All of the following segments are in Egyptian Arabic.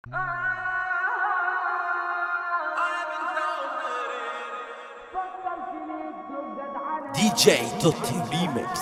دي جي توتي ريمكس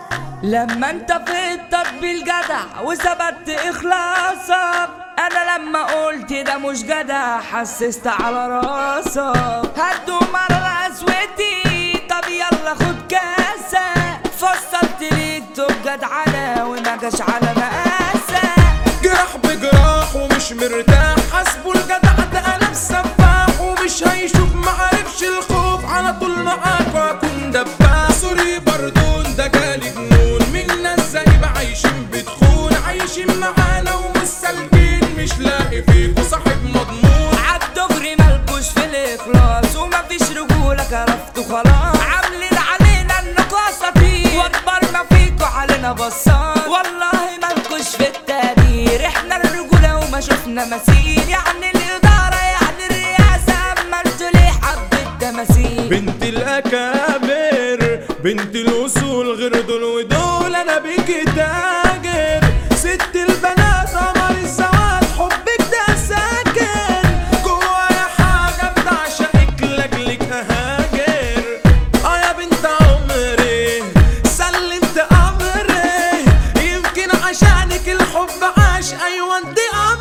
لما انت فضت بالجدع وثبت اخلاصك انا لما قلت ده مش جدع حسست على راسك هتدوم على قسوتي طب يلا خد كاسة فصلت ليك توب جدعنة وما جاش على مقاسة جراح بجراح ومش مرتاح حسبه الجدع ده قلب سفاح ومش هيشوف معرفش الخوف على طول معاك واكون دباح سوري بردون ده جالي جنون من ناس زي عايشين بتخون عايشين معانا ومش سالكين مش لاقي فيكوا صاحب مضمون عالدغري مالكوش في الاخلاص ومفيش رجولة كرفتوا خلاص عاملين علينا انكوا اساطير واكبر ما فيكوا علينا بصات والله مالكوش في التقدير احنا الرجولة وما شفنا مثيل يعني الادارة يعني الرئاسة اما انتوا ليه حبة تماثيل بنت الاكابر بنت الاصول غير دول ودول انا بيكي تاجر ست البنات قمر السواد حبك ده ساكن جوايا حاجه بتعشقك لاجلك اهاجر اه يا بنت عمري سلمت امري يمكن عشانك الحب عاش ايوه انت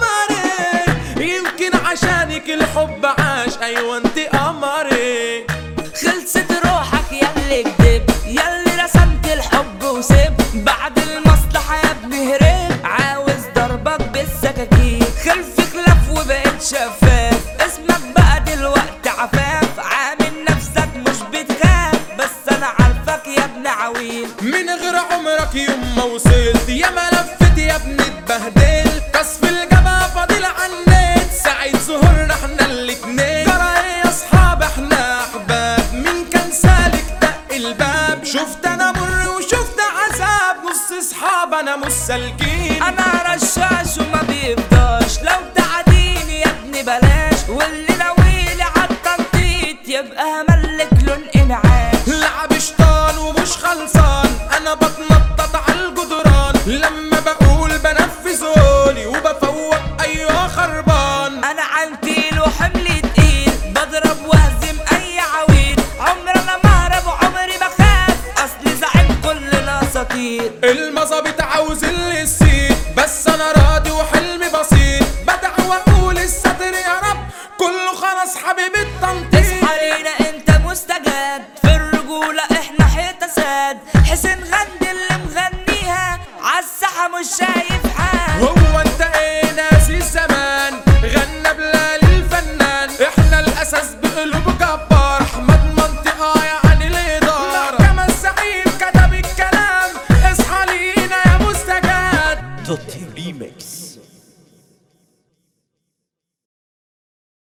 قمري يمكن عشانك الحب عاش ايوه انت قمري خلصت روحك ياللي كدب ياللي رسمت الحب وسب بعد المصلحة يا ابني هرب عاوز ضربك بالسكاكين خلف خلاف وبقيت شفاف اسمك بقى دلوقتي عفاف عامل نفسك مش بتخاف بس انا عارفك يا ابن عويل من غير عمرك يوم ما وصلت يا ما لفت يا ابني اتبهدلت كسف الجبهة فاضل عنيت سعيد ظهورنا احنا الاتنين ترى ايه يا اصحاب احنا احباب مين كان سالك دق الباب شفت انا مر وشفت عذاب نص اصحاب انا مش سالكين انا رشاش وما بيفضاش لو تعديني يا ابني بلاش واللي ناويلي عالتنطيط يبقى هملك لون انعاش لعب شطان ومش خلصان انا بتنطط على الجدران لما بقول بنفذ قولي وبفوق ايوه خربان انا عنتيل وحملي تقيل بضرب واهزم اي عويل عمر انا ما اهرب وعمري بخاف اصلي زعيم كل الاساطير المظابط عاوز اللي يسيب بس انا راضي وحلمي بسيط بدع واقول الستر يا رب كله خلاص حبيبي التنطيط اصحى لينا انت مستجد في الرجولة احنا حيطة ساد حسين غندي اللي مغنيها عالساحة مش شايف حد هو انت ايه ناسي الزمان غنى بلال الفنان احنا الاساس بقلوب جبار احمد منطقة يعني الادارة محكمة الزعيم كتب الكلام اصحى لينا يا مستجد توتي ريمكس